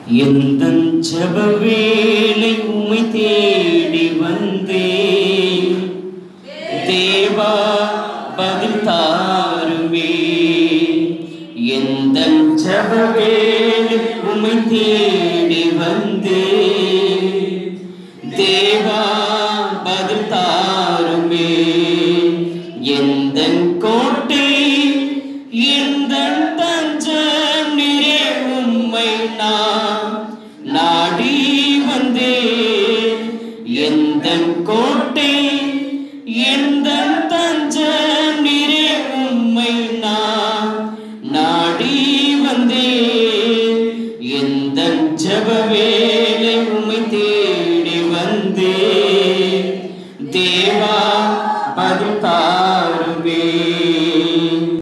எந்த ஜப வேலை உமை தேடி வந்தேன் தேவா பதில் தாருமே எந்த ஜப வேலை உமை தேடி வந்தேன்